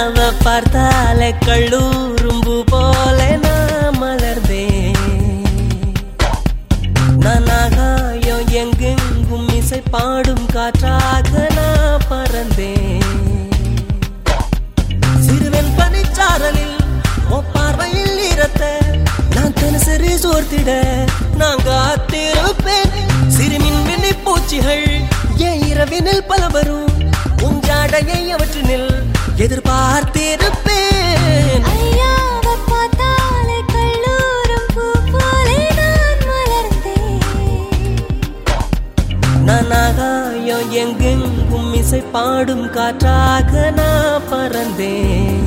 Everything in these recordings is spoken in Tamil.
ஐயாவ பார்த்தாலே கள்ளூரும்பு போல நான் மலர்ந்தேன் நான் ஆகாயம் எங்கெங்கும் இசை பாடும் காற்றாக நான் பறந்தேன் சிறுவன் பனிச்சாரலில் உன் பார்வையில் ஈரத்தை நான் தினசரி சோர்த்திட நான் காத்திருப்பேன் சிறுமின் வெண்ணி பூச்சிகள் என் இரவினில் பல வரும் உன் ஜாடையை அவற்றினில் எதிர்பார்த்திருப்பேன் ஐயாவ பார்த்தாலே கள்ளூரும் பூ போலே நான் மலர்ந்தேன் நான் ஆகாயம் எங்கெங்கும் இசை பாடும் காற்றாக நான் பறந்தேன்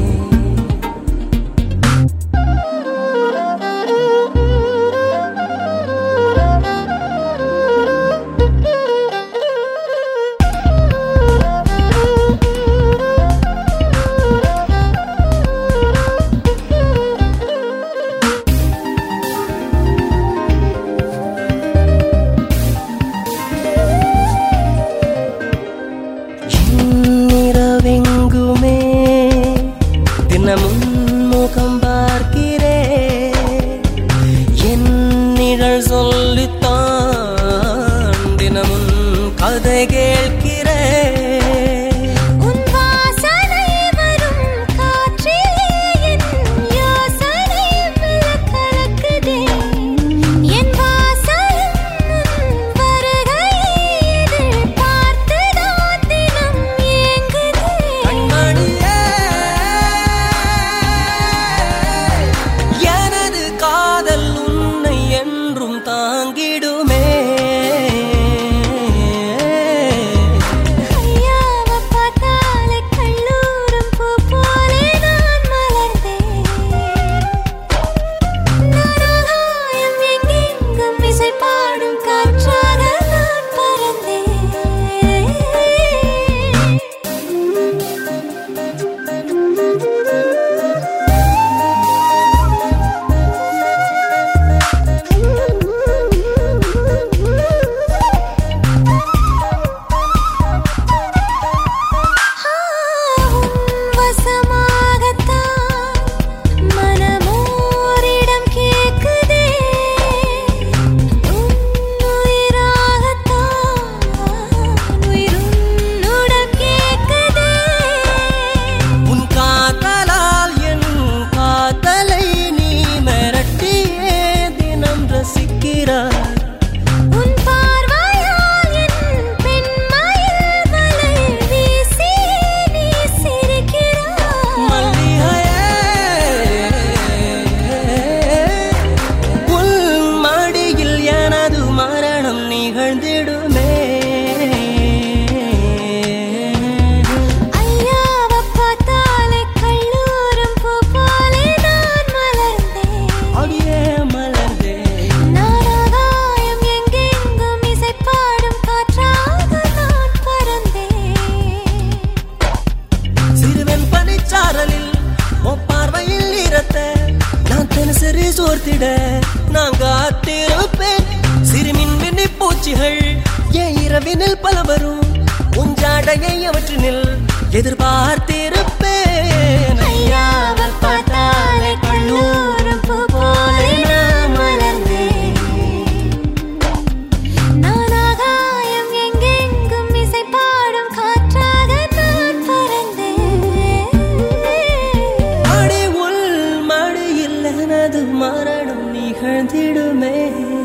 இரவெங்குமே தினமும் முகம் பார்க்கிறேன் என் நிழல் சொல்லித்தான் தினமும் கதை கேட்கிறேன் உன் வாசனை வரும் காற்றிலே என் யோசனை மெல்ல கலக்குதே என் வாசலும் உன் வருகையை எதிர்பார்த்துதான் தினம் ஏங்குதே கண்மணியே எனது காதல் உன்னை என்றும் தாங்கிடுமே ஐயாவ பார்த்தாலே கள்ளூரும் பூ போலே நான் மலர்ந்தேன் நாராகாயம் எங்கெங்கும் இசை பாடும் காற்றாக நான் பறந்தேன் வசமாகத்தான் மனமோரிடம் கேக்குதே உன்னுயிராகத்தான் உயிருன்னுடன் கேக்குதே உன் காதலால் என் காதலை நீ மிரட்டியே தினம் ரசிக்கிறாய் உன் பார்வையால் என் பெண்மையில் வலை வீசி நீ சிரிக்கிறாய் மல்லிகையே உன் மடியில் எனது மரணம் நிகழ்ந்திடுமே ஐயாவ பார்த்தாலே கள்ளூரும் பூ போலே நான் மலர்ந்தேன் அடியே மலர்ந்தே நாராகாயம் எங்கெங்கும் இசை பாடும் காற்றாக நான் பறந்தேன் சிறுவன் பனிச்சாரலில் உன் பார்வையில் ஈரத்தை நான் தினசரி சோர்த்திட நான் காத்திருப்பேன் சிறுமின் வெண்ணி பூச்சிகள் என் இரவினில் பல வரும் உன் ஜாடையை அவற்றினில் எதிர்பார்த்திருப்பேன் ஐயாவ பார்த்தாலே கள்ளூரும் பூ போலே நான் மலர்ந்தேன் நான் ஆகாயம் எங்கெங்கும் இசை பாடும் காற்றாக நான் பறந்தேன் அடி உள் மடியில் எனது மரணம் நிகழ்ந்திடுமே